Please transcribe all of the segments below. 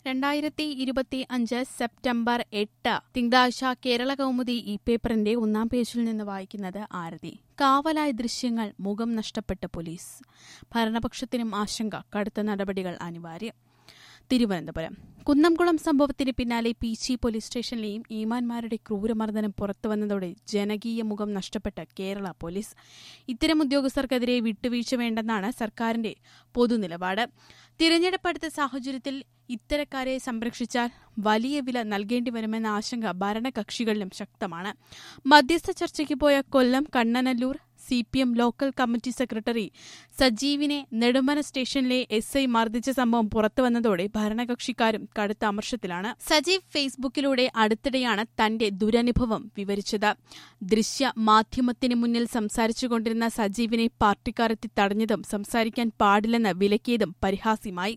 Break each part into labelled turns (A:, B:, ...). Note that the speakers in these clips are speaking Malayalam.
A: രണ്ടായിരത്തി ഇരുപത്തി അഞ്ച് സെപ്റ്റംബർ എട്ട് തിങ്കളാഴ്ച കേരള കൗമുദി ഈ പേപ്പറിന്റെ ഒന്നാം പേജിൽ നിന്ന് വായിക്കുന്നത് ആരതി കാവലായ ദൃശ്യങ്ങൾ മുഖം നഷ്ടപ്പെട്ട പോലീസ് ഭരണപക്ഷത്തിനും ആശങ്ക കടുത്ത നടപടികൾ അനിവാര്യം തിരുവനന്തപുരം കുന്നംകുളം സംഭവത്തിന് പിന്നാലെ പീച്ചി പോലീസ് സ്റ്റേഷനിലെയും ഈമാന്മാരുടെ ക്രൂരമർദ്ദനം പുറത്തുവന്നതോടെ ജനകീയ മുഖം നഷ്ടപ്പെട്ട കേരള പോലീസ് ഇത്തരം ഉദ്യോഗസ്ഥർക്കെതിരെ വിട്ടുവീഴ്ച വേണ്ടെന്നാണ് സർക്കാരിന്റെ പൊതുനിലപാട് തിരഞ്ഞെടുപ്പ് അടുത്ത സാഹചര്യത്തിൽ ഇത്തരക്കാരെ സംരക്ഷിച്ചാൽ വലിയ വില നൽകേണ്ടി വരുമെന്ന ആശങ്ക ഭരണകക്ഷികളിലും ശക്തമാണ് മധ്യസ്ഥ ചർച്ചയ്ക്ക് പോയ Kollam Kannanallur C P M local committee secretary സജീവിനെ നെടുമന സ്റ്റേഷനിലെ എസ് ഐ മർദ്ദിച്ച സംഭവം പുറത്തുവന്നതോടെ ഭരണകക്ഷിക്കാരും കടുത്ത അമർഷത്തിലാണ് സജീവ് ഫേസ്ബുക്കിലൂടെ അടുത്തിടെയാണ് തന്റെ ദുരനുഭവം വിവരിച്ചത് ദൃശ്യ മാധ്യമത്തിന് മുന്നിൽ സംസാരിച്ചുകൊണ്ടിരുന്ന സജീവിനെ പാർട്ടിക്കാരെത്തി തടഞ്ഞതും സംസാരിക്കാൻ പാടില്ലെന്ന് വിലക്കിയതും പരിഹാസ്യമായി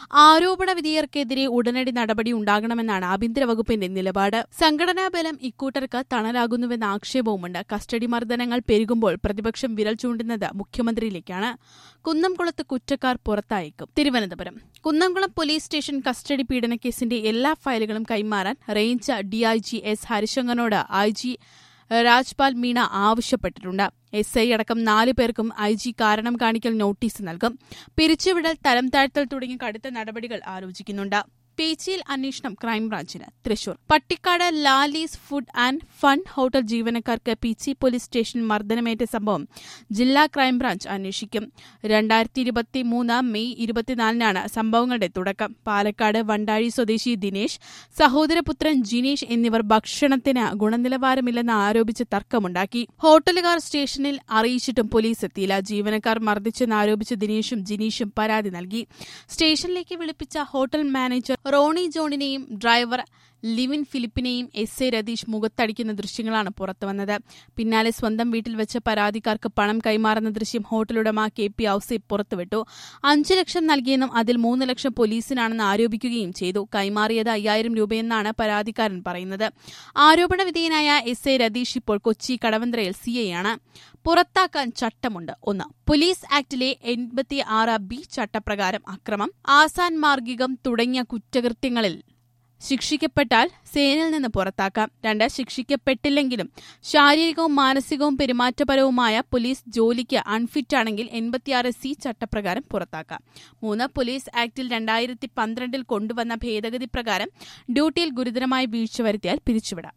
A: ആരോപണ വിധേയർക്കെതിരെ ഉടനടി നടപടി ഉണ്ടാകണമെന്നാണ് ആഭ്യന്തര വകുപ്പിന്റെ നിലപാട് സംഘടനാ ബലം ഇക്കൂട്ടർക്ക് തണലാകുന്നുവെന്ന ആക്ഷേപവുമുണ്ട് കസ്റ്റഡി മർദ്ദനങ്ങൾ പെരുകുമ്പോൾ പ്രതിപക്ഷം വിരൽ ചൂണ്ടുന്നത് മുഖ്യമന്ത്രിയിലേക്കാണ് കുന്നംകുളത്ത് കുറ്റക്കാർ പുറത്തായേക്കും Thiruvananthapuram Kunnamkulam police station custody പീഡനക്കേസിന്റെ എല്ലാ ഫയലുകളും കൈമാറാൻ റേഞ്ച് ഡിഐജി എസ് ഹരിശങ്കറിനോട് ഐ ജി രാജ്പാൽ മീണ ആവശ്യപ്പെട്ടിട്ടുണ്ട് എസ് ഐ അടക്കം നാല് പേർക്കും ഐ ജി കാരണം കാണിക്കൽ നോട്ടീസ് നൽകും പിരിച്ചുവിടൽ തരം താഴ്ത്തൽ തുടങ്ങിയ കടുത്ത നടപടികൾ ആലോചിക്കുന്നുണ്ട് പേച്ചിയിൽ അന്വേഷണം ക്രൈംബ്രാഞ്ചിന് Thrissur Pattikkad Lalees food and fun hotel ജീവനക്കാർക്ക് പീച്ചി പോലീസ് സ്റ്റേഷൻ മർദ്ദനമേറ്റ സംഭവം ജില്ലാ ക്രൈംബ്രാഞ്ച് അന്വേഷിക്കും രണ്ടായിരത്തി ഇരുപത്തി മൂന്ന് മെയ് ഇരുപത്തിനാലിനാണ് സംഭവങ്ങളുടെ തുടക്കം പാലക്കാട് വണ്ടാഴി സ്വദേശി ദിനേശ് സഹോദരപുത്രൻ ജിനേഷ് എന്നിവർ ഭക്ഷണത്തിന് ഗുണനിലവാരമില്ലെന്ന് ആരോപിച്ച് തർക്കമുണ്ടാക്കി ഹോട്ടലുകാർ സ്റ്റേഷനിൽ അറിയിച്ചിട്ടും പോലീസ് എത്തിയില്ല ജീവനക്കാർ മർദ്ദിച്ചെന്ന് ആരോപിച്ച് ദിനേശും ജിനീഷും പരാതി നൽകി സ്റ്റേഷനിലേക്ക് വിളിപ്പിച്ച ഹോട്ടൽ മാനേജർ റോണി ജോണിനെയും ഡ്രൈവർ ലിവിൻ ഫിലിപ്പിനെയും എസ് എ രതീഷ് മുഖത്തടിക്കുന്ന ദൃശ്യങ്ങളാണ് പുറത്തുവന്നത് പിന്നാലെ സ്വന്തം വീട്ടിൽ വെച്ച് പരാതിക്കാർക്ക് പണം കൈമാറുന്ന ദൃശ്യം ഹോട്ടലുടമ കെ പി ഔസേബ് പുറത്തുവിട്ടു അഞ്ചു ലക്ഷം നൽകിയെന്നും അതിൽ മൂന്ന് ലക്ഷം പോലീസിനാണെന്ന് ആരോപിക്കുകയും ചെയ്തു കൈമാറിയത് അയ്യായിരം രൂപയെന്നാണ് പരാതിക്കാരൻ പറയുന്നത് ആരോപണ വിധേയനായ എസ് എ രതീഷ് ഇപ്പോൾ കൊച്ചി കടവന്ത്രയിൽ സി ഐയാണ് പുറത്താക്കാൻ ചട്ടമുണ്ട് ഒന്ന് പോലീസ് ആക്ടിലെ എൺപത്തി ആറ് ബി ചട്ടപ്രകാരം അക്രമം ആസാൻ മാർഗികം തുടങ്ങിയ കുറ്റകൃത്യങ്ങളിൽ ശിക്ഷിക്കപ്പെട്ടാൽ സേനയിൽ നിന്ന് പുറത്താക്കാം രണ്ട് ശിക്ഷിക്കപ്പെട്ടില്ലെങ്കിലും ശാരീരികവും മാനസികവും പെരുമാറ്റപരവുമായ പോലീസ് ജോലിക്ക് അൺഫിറ്റാണെങ്കിൽ എൺപത്തിയാറ് സി ചട്ടപ്രകാരം പുറത്താക്കാം മൂന്ന് പോലീസ് ആക്ടിൽ രണ്ടായിരത്തി പന്ത്രണ്ടിൽ കൊണ്ടുവന്ന ഭേദഗതി പ്രകാരം ഡ്യൂട്ടിയിൽ ഗുരുതരമായ വീഴ്ച വരുത്തിയാൽ പിരിച്ചുവിടാം